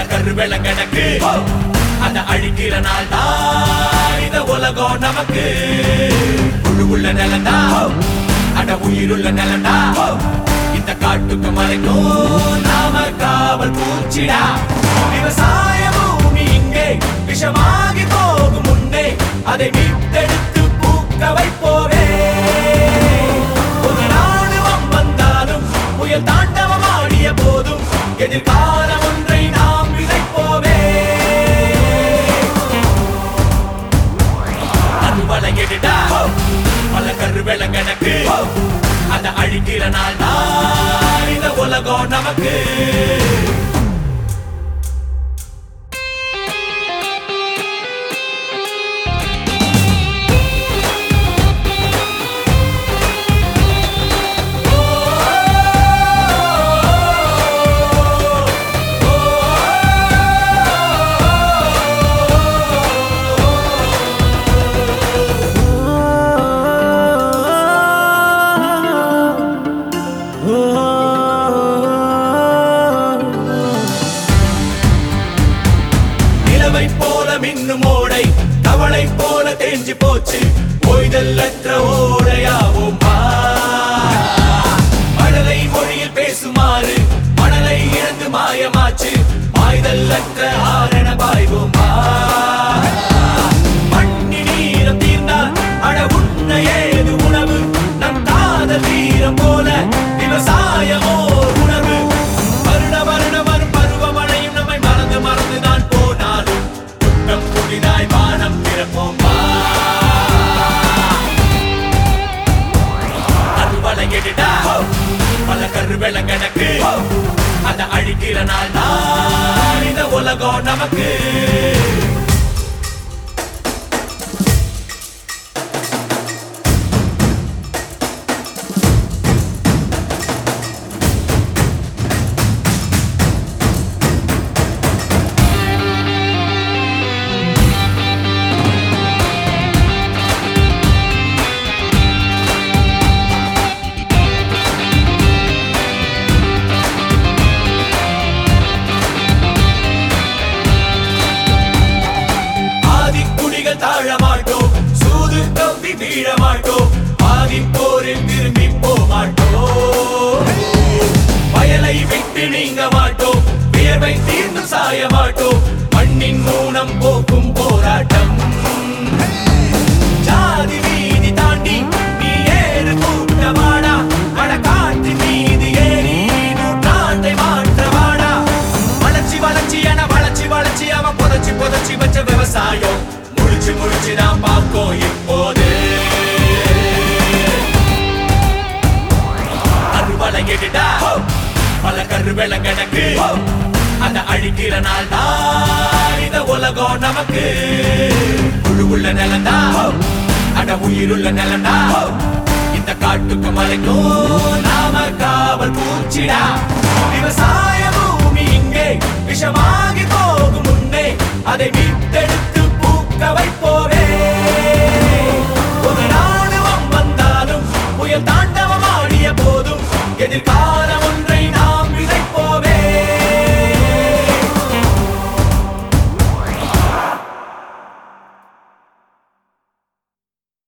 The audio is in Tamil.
கரு வெள்ளங்கணக்கு அத அழிக்கிற நாள் தான் இந்த உலகம் நமக்கு புழுவுள்ள நிலந்தா அட உயிருள்ள நிலந்தா இந்த காட்டுக்கு மறைக்கும் நாம காவல் பூச்சிடா விவசாய பூமி இங்கே விஷமாகி போகும் முன்னே அதை மீட்டெடுத்து பூக்க வைப்போவே ஒரு ராணுவம் வந்தாலும் புயல் தாண்டவம் ஆடிய போதும் எதிர்காலம் ஒன்றை நாம் விதைப்போவே அறுவலை எடுடா பல கரு வெள்ளங்கணக்கு அத அழிக்கிற நாள் தான் இந்த உலகம் நமக்கு நிலவை போல மின்னும் ஓடை தவளை போல தேஞ்சு போச்சு ஓய்தல்லற்ற ஓடையாவும் வா. மழலை மொழியில் பேசுமாறு மணலை இழந்து மாயமாச்சு பாய்தல்லற்ற ஆரண பாய்வோம் வா. மண்ணின் ஈரம் தீர்ந்தால் அட உண்ண ஏது உணவு நம் காதல் வீரம் போல விவசாயமோ உணர்வு வருட வருட வரும் பருவமழையும் நம்மை மறந்து மறந்து தான் போனாலும் புத்தம் புதிதாய் வானம் திறப்போம் வா. அறுவலை எடுடா பல கரு வெள்ளங்கணக்கு அத அழிக்கிற நாள் தான் இந்த உலகம் நமக்கு ஆதிக்குடிகள் தாழ மாட்டோம் சூது கம்பி வீழ மாட்டோம் ஆதி போரில் திரும்பி போக மாட்டோம் வயலை விட்டு நீங்க மாட்டோம் வியர்வை தீர்ந்து சாய மாட்டோம் மண்ணின் மூலம் போக்கும் போராட்டம் ஜாதி வீதி தாண்டி நீ ஏறு கூட்டமாடா அட காற்று மீது ஏறி நூற்றாண்டை மாற்றவாடா வளர்ச்சி வளர்ச்சி என வளர்ச்சி வளர்ச்சி அவன் புதைச்சி புதைச்சி வச்ச விவசாயம் முழிச்சு முழிச்சு நான் பார்க்கோம் இப்போது அறுவலை எடுடா பல கரு வெள்ளங்கணக்கு அத அழிக்கிற நாள் தான் இந்த உலகம் நமக்கு புழுவுள்ள நிலந்தா அட உயிருள்ள நிலந்தா இந்த காட்டுக்கு மறைக்கும் நாம காவல் பூச்சிடா விவசாய பூமி இங்கே விஷமாகி போகும் முன்னே அதை மீட்டெடுத்து பூக்க வைப்போவே ஒரு ராணுவம் வந்தாலும் புயல் தாண்டவம் ஆடிய போதும் எதிர்கால